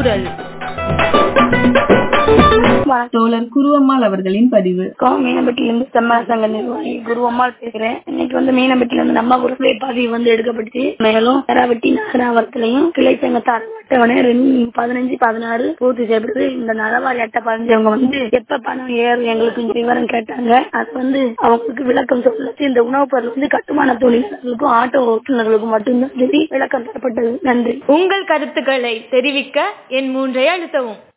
குரல் தோழர் குருவம்மாள் அவர்களின் பதிவு மீனம்பட்டியில இருந்து செம்ம சங்க நிர்வாகி குருவம்மாள் பேசுறேன் இன்னைக்கு வந்து மீனம்பட்டியில இருந்து நம்ம குரூப்ல பதிவு வந்து எடுக்கப்பட்டுச்சு மேலும் நகராவட்டி நகராவரத்திலையும் கிளை சங்கத்தார் அட்டவணை ரெண்டு பதினஞ்சு பதினாறு பூர்த்தி செய்யப்படுது இந்த நலவாரி அட்டை பதினஞ்சவங்க வந்து எப்ப பணம் ஏறும் எங்களுக்கு விவரம் கேட்டாங்க அது வந்து அவங்களுக்கு விளக்கம் சொல்லச்சு இந்த உணவுப் பொருள் வந்து கட்டுமான தொழிலாளர்களுக்கும் ஆட்டோ ஓட்டுநர்களுக்கும் மட்டும்தான் சொல்லி விளக்கம் தரப்பட்டது நன்றி உங்கள் கருத்துக்களை தெரிவிக்க என் மூன்றை அழுத்தவும்